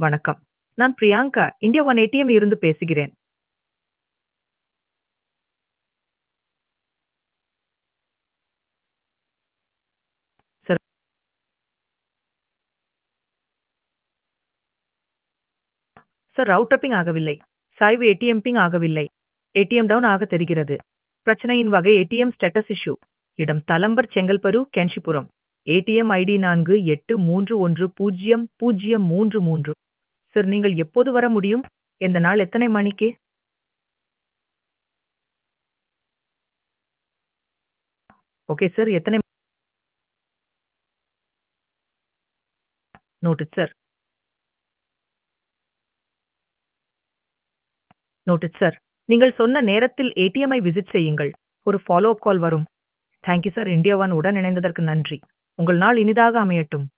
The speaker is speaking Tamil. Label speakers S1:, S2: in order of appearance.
S1: வணக்கம். நான் பிரியங்கா, இந்தியா ஒன் ஏடிஎம் இருந்து பேசுகிறேன். சார் சார் ரவுட்டர் பிங் ஆகவில்லை. சாய்வு ஏடிஎம் பிங் ஆகவில்லை. ஏடிஎம் டவுன் ஆக தெரிகிறது. பிரச்சனையின் வகை ஏடிஎம் ஸ்டேட்டஸ் இஷ்யூ. இடம் தலம்பர் செங்கல்பரு, கேஞ்சிபுரம். ஏடிஎம் ஐடி நான்கு எட்டு மூன்று ஒன்று பூஜ்ஜியம் பூஜ்ஜியம் மூன்று மூன்று. சார் நீங்கள் எப்போது வர முடியும்? எந்த நாள் எத்தனை மணிக்கு? Okay sir. எத்தனை நோட்டட் சார். Noted sir. நீங்கள் சொன்ன நேரத்தில் ஏடிஎம்ஐ விசிட் செய்யுங்கள். ஒரு ஃபாலோ அப் கால் வரும். Thank you sir. India one உடன் இணைந்ததற்கு நன்றி. உங்கள் நாள் இனிதாக அமையட்டும்.